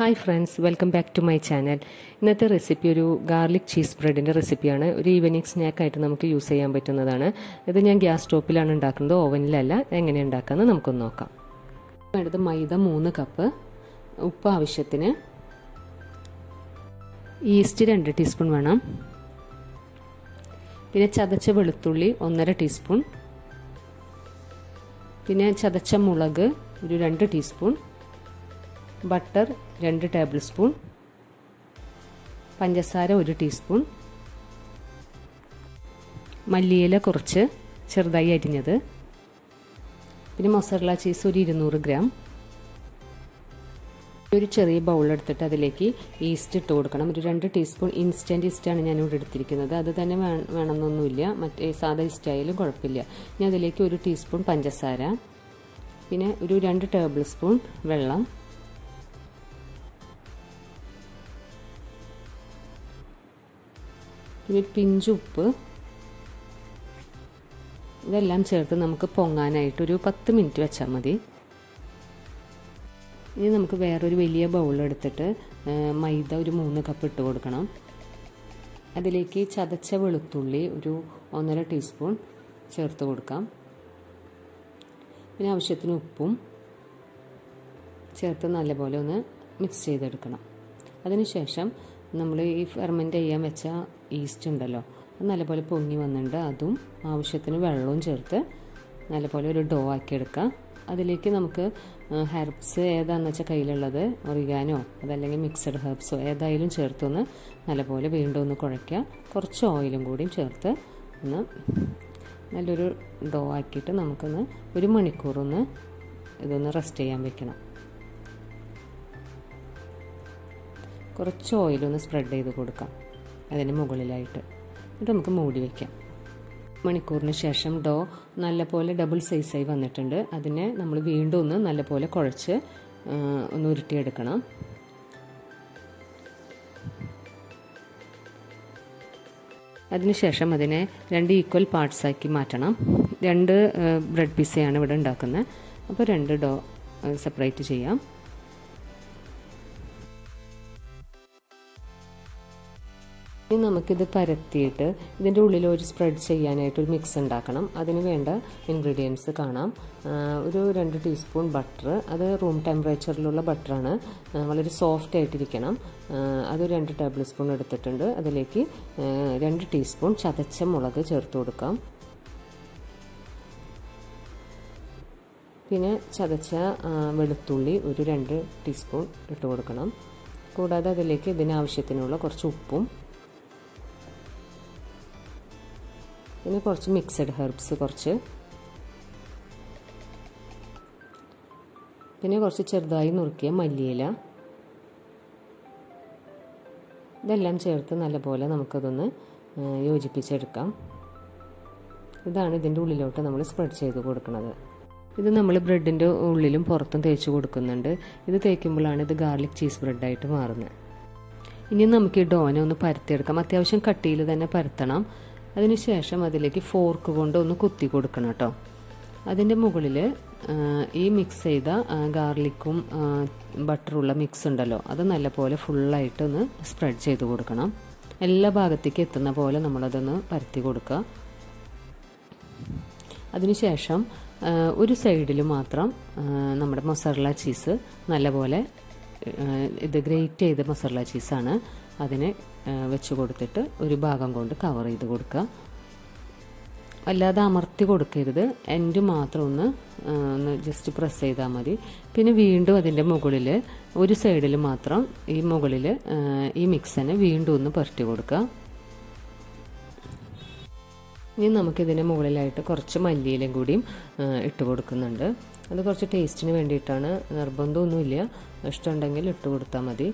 hi friends welcome back to my channel ഇന്നത്തെ recipe ഒരു garlic cheese ബ്രെഡിൻ്റെ റെസിപ്പിയാണ് ഒരു ഈവനിങ് സ്നാക്കായിട്ട് നമുക്ക് യൂസ് ചെയ്യാൻ പറ്റുന്നതാണ് ഇത് ഞാൻ ഗ്യാസ് സ്റ്റോപ്പിലാണ് ഉണ്ടാക്കുന്നത് ഓവനിലല്ല എങ്ങനെ ഉണ്ടാക്കാമെന്ന് നമുക്കൊന്ന് നോക്കാം വേണ്ടത് മൈദ മൂന്ന് കപ്പ് ഉപ്പ് ആവശ്യത്തിന് ഈസ്റ്റ് രണ്ട് ടീസ്പൂൺ വേണം പിന്നെ ചതച്ച വെളുത്തുള്ളി ഒന്നര ടീസ്പൂൺ പിന്നെ ചതച്ച മുളക് ഒരു രണ്ട് ടീസ്പൂൺ ബട്ടർ രണ്ട് ടേബിൾ സ്പൂൺ പഞ്ചസാര ഒരു ടീസ്പൂൺ മല്ലിയില കുറച്ച് ചെറുതായി അരിഞ്ഞത് പിന്നെ മൊസറല ചീസ് ഒരു ഇരുന്നൂറ് ഗ്രാം ഒരു ചെറിയ ബൗൾ എടുത്തിട്ട് അതിലേക്ക് ഈസ്റ്റ് ഇട്ട് കൊടുക്കണം ഒരു രണ്ട് ടീസ്പൂൺ ഇൻസ്റ്റൻറ്റ് ഈസ്റ്റാണ് ഞാനിവിടെ എടുത്തിരിക്കുന്നത് അത് തന്നെ വേണമെന്നൊന്നുമില്ല മറ്റേ സാധാ ഈസ്റ്റ് ആയാലും കുഴപ്പമില്ല ഇനി അതിലേക്ക് ഒരു ടീസ്പൂൺ പഞ്ചസാര പിന്നെ ഒരു രണ്ട് ടേബിൾ സ്പൂൺ വെള്ളം പിന്നെ ഒരു പിഞ്ച് ഉപ്പ് ഇതെല്ലാം ചേർത്ത് നമുക്ക് പൊങ്ങാനായിട്ട് ഒരു പത്ത് മിനിറ്റ് വെച്ചാൽ മതി ഇനി നമുക്ക് വേറൊരു വലിയ ബൗൾ എടുത്തിട്ട് മൈദ ഒരു മൂന്ന് കപ്പ് ഇട്ട് കൊടുക്കണം അതിലേക്ക് ചതച്ച വെളുത്തുള്ളി ഒരു ഒന്നര ടീസ്പൂൺ ചേർത്ത് കൊടുക്കാം പിന്നെ ആവശ്യത്തിന് ഉപ്പും ചേർത്ത് നല്ലപോലെ ഒന്ന് മിക്സ് ചെയ്തെടുക്കണം അതിനുശേഷം നമ്മൾ ഈ ഫെർമെൻ്റ് ചെയ്യാൻ വെച്ച ഈസ്റ്റ് ഉണ്ടല്ലോ അത് നല്ലപോലെ പൊങ്ങി വന്നിട്ടുണ്ട് അതും ആവശ്യത്തിന് വെള്ളവും ചേർത്ത് നല്ലപോലെ ഒരു ഡോ ആക്കി എടുക്കാം അതിലേക്ക് നമുക്ക് ഹെർബ്സ് ഏതാണെന്ന് വെച്ചാൽ കയ്യിലുള്ളത് ഒറിഗാനോ അതല്ലെങ്കിൽ മിക്സഡ് ഹെർബ്സോ ഏതായാലും ചേർത്തൊന്ന് നല്ലപോലെ വീണ്ടും ഒന്ന് കുഴയ്ക്കുക കുറച്ച് ഓയിലും കൂടിയും ചേർത്ത് ഒന്ന് നല്ലൊരു ഡോ ആക്കിയിട്ട് നമുക്കൊന്ന് ഒരു മണിക്കൂറൊന്ന് ഇതൊന്ന് റെസ്റ്റ് ചെയ്യാൻ വെക്കണം കുറച്ച് ഓയിലൊന്ന് സ്പ്രെഡ് ചെയ്ത് കൊടുക്കാം അതിന് മുകളിലായിട്ട് എന്നിട്ട് നമുക്ക് മൂടി വയ്ക്കാം മണിക്കൂറിന് ശേഷം ഡോ നല്ലപോലെ ഡബിൾ സൈസായി വന്നിട്ടുണ്ട് അതിനെ നമ്മൾ വീണ്ടും ഒന്ന് നല്ലപോലെ കുഴച്ച് ഒന്ന് ഉരുട്ടിയെടുക്കണം അതിനുശേഷം അതിനെ രണ്ട് ഈക്വൽ പാർട്സ് ആക്കി മാറ്റണം രണ്ട് ബ്രെഡ് പിസയാണ് ഇവിടെ ഉണ്ടാക്കുന്നത് അപ്പോൾ രണ്ട് ഡോ സെപ്പറേറ്റ് ചെയ്യാം ഇനി നമുക്കിത് പരത്തിയിട്ട് ഇതിൻ്റെ ഉള്ളിൽ ഒരു സ്പ്രെഡ് ചെയ്യാനായിട്ട് ഒരു മിക്സ് ഉണ്ടാക്കണം അതിന് വേണ്ട ഇൻഗ്രീഡിയൻസ് കാണാം ഒരു രണ്ട് ടീസ്പൂൺ ബട്ടർ അത് റൂം ടെമ്പറേച്ചറിലുള്ള ബട്ടറാണ് വളരെ സോഫ്റ്റ് ആയിട്ടിരിക്കണം അത് രണ്ട് ടേബിൾ സ്പൂൺ എടുത്തിട്ടുണ്ട് അതിലേക്ക് രണ്ട് ടീസ്പൂൺ ചതച്ച മുളക് ചേർത്ത് കൊടുക്കാം പിന്നെ ചതച്ച വെളുത്തുള്ളി ഒരു രണ്ട് ടീസ്പൂൺ ഇട്ട് കൊടുക്കണം കൂടാതെ അതിലേക്ക് ഇതിനാവശ്യത്തിനുള്ള കുറച്ച് ഉപ്പും പിന്നെ കുറച്ച് മിക്സഡ് ഹെർബ്സ് കുറച്ച് പിന്നെ കുറച്ച് ചെറുതായി നുറുക്കിയ മല്ലിയില ഇതെല്ലാം ചേർത്ത് നല്ലപോലെ നമുക്കതൊന്ന് യോജിപ്പിച്ചെടുക്കാം ഇതാണ് ഇതിൻ്റെ ഉള്ളിലോട്ട് നമ്മൾ സ്പ്രെഡ് ചെയ്ത് കൊടുക്കുന്നത് ഇത് നമ്മൾ ബ്രെഡിൻ്റെ ഉള്ളിലും പുറത്തും തേച്ച് കൊടുക്കുന്നുണ്ട് ഇത് തേക്കുമ്പോഴാണ് ഇത് ഗാർലിക് ചീസ് ബ്രെഡായിട്ട് മാറുന്നത് ഇനി നമുക്ക് ഈ ഡോനെ ഒന്ന് പരത്തിയെടുക്കാം അത്യാവശ്യം കട്ടിയിൽ തന്നെ പരത്തണം അതിനുശേഷം അതിലേക്ക് ഫോർക്ക് കൊണ്ട് ഒന്ന് കുത്തി കൊടുക്കണം കേട്ടോ അതിൻ്റെ മുകളിൽ ഈ മിക്സ് ചെയ്ത ഗാർലിക്കും ബട്ടറുള്ള മിക്സ് ഉണ്ടല്ലോ അത് നല്ലപോലെ ഫുള്ളായിട്ട് ഒന്ന് സ്പ്രെഡ് ചെയ്ത് കൊടുക്കണം എല്ലാ ഭാഗത്തേക്ക് എത്തുന്ന പോലെ നമ്മളതൊന്ന് പരത്തി കൊടുക്കുക അതിനുശേഷം ഒരു സൈഡിൽ മാത്രം നമ്മുടെ മൊസറല ചീസ് നല്ലപോലെ ഇത് ഗ്രേറ്റ് ചെയ്ത മൊസറല ചീസാണ് അതിനെ വെച്ച് കൊടുത്തിട്ട് ഒരു ഭാഗം കൊണ്ട് കവർ ചെയ്ത് കൊടുക്കുക അല്ലാതെ അമർത്തി കൊടുക്കരുത് എൻഡ് മാത്രം ഒന്ന് ഒന്ന് ജസ്റ്റ് പ്രസ് ചെയ്താൽ മതി പിന്നെ വീണ്ടും അതിൻ്റെ മുകളിൽ ഒരു സൈഡിൽ മാത്രം ഈ മുകളിൽ ഈ മിക്സിനെ വീണ്ടും ഒന്ന് പുരട്ടി കൊടുക്കുക ഇനി നമുക്കിതിൻ്റെ മുകളിലായിട്ട് കുറച്ച് മല്ലിയിലും കൂടിയും ഇട്ട് കൊടുക്കുന്നുണ്ട് അത് കുറച്ച് ടേസ്റ്റിന് വേണ്ടിയിട്ടാണ് നിർബന്ധമൊന്നുമില്ല ഇഷ്ടമുണ്ടെങ്കിൽ ഇട്ട് കൊടുത്താൽ മതി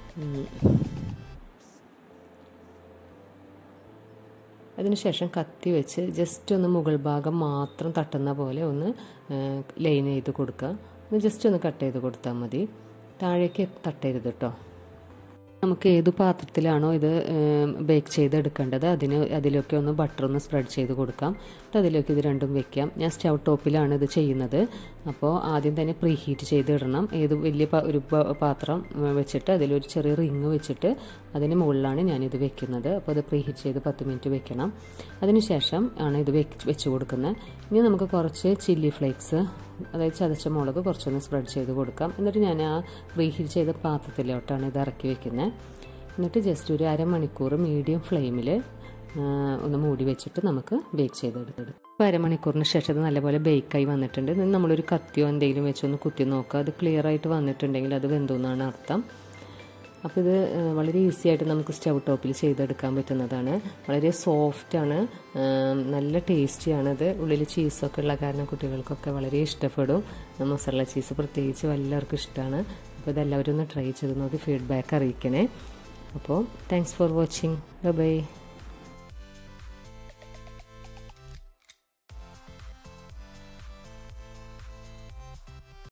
അതിനുശേഷം കത്തി വെച്ച് ജസ്റ്റ് ഒന്ന് മുകൾ ഭാഗം മാത്രം തട്ടുന്ന പോലെ ഒന്ന് ലൈൻ ചെയ്ത് കൊടുക്കുക ഒന്ന് ജസ്റ്റ് ഒന്ന് കട്ട് ചെയ്ത് കൊടുത്താൽ മതി താഴേക്ക് തട്ടരുത് കേട്ടോ നമുക്ക് ഏത് പാത്രത്തിലാണോ ഇത് ബേക്ക് ചെയ്തെടുക്കേണ്ടത് അതിന് അതിലൊക്കെ ഒന്ന് ബട്ടർ ഒന്ന് സ്പ്രെഡ് ചെയ്ത് കൊടുക്കാം എന്നിട്ട് അതിലേക്ക് ഇത് രണ്ടും വെക്കാം ഞാൻ സ്റ്റൗ ടോപ്പിലാണ് ഇത് ചെയ്യുന്നത് അപ്പോൾ ആദ്യം തന്നെ പ്രീ ഹീറ്റ് ചെയ്തിടണം ഏത് വലിയ ഒരു പാത്രം വെച്ചിട്ട് അതിലൊരു ചെറിയ റിങ് വെച്ചിട്ട് അതിന് മുകളിലാണ് ഞാനിത് വെക്കുന്നത് അപ്പോൾ അത് പ്രീ ഹീറ്റ് ചെയ്ത് പത്ത് മിനിറ്റ് വെക്കണം അതിനുശേഷം ആണ് ഇത് വെച്ച് കൊടുക്കുന്നത് ഇനി നമുക്ക് കുറച്ച് ചില്ലി ഫ്ലേക്സ് അതായത് ചതച്ച മുളക് കുറച്ചൊന്ന് സ്പ്രെഡ് ചെയ്ത് കൊടുക്കാം എന്നിട്ട് ഞാൻ ആ പ്രീ ഹീറ്റ് ചെയ്ത പാത്രത്തിലോട്ടാണ് ഇത് ഇറക്കി വെക്കുന്നത് എന്നിട്ട് ജസ്റ്റ് ഒരു അരമണിക്കൂർ മീഡിയം ഫ്ലെയിമിൽ ഒന്ന് മൂടി വെച്ചിട്ട് നമുക്ക് ബേക്ക് ചെയ്തെടുത്തെടുക്കും അപ്പോൾ അരമണിക്കൂറിന് ശേഷം ഇത് നല്ലപോലെ ബേക്കായി വന്നിട്ടുണ്ട് ഇത് നമ്മളൊരു കത്തിയോ എന്തെങ്കിലും വെച്ചൊന്ന് കുത്തി നോക്കുക അത് ക്ലിയർ ആയിട്ട് വന്നിട്ടുണ്ടെങ്കിൽ അത് വെന്തെന്നാണ് അർത്ഥം അപ്പോൾ ഇത് വളരെ ഈസി ആയിട്ട് നമുക്ക് സ്റ്റൗ ടോപ്പിൽ ചെയ്തെടുക്കാൻ പറ്റുന്നതാണ് വളരെ സോഫ്റ്റാണ് നല്ല ടേസ്റ്റിയാണത് ഉള്ളിൽ ചീസൊക്കെ ഉള്ള കാരണം കുട്ടികൾക്കൊക്കെ വളരെ ഇഷ്ടപ്പെടും മസാല ചീസ് പ്രത്യേകിച്ച് എല്ലാവർക്കും ഇഷ്ടമാണ് അപ്പോൾ ഇതെല്ലാവരും ഒന്ന് ട്രൈ ചെയ്ത് നോക്കി ഫീഡ്ബാക്ക് അറിയിക്കണേ അപ്പോൾ താങ്ക്സ് ഫോർ വാച്ചിങ് ബൈ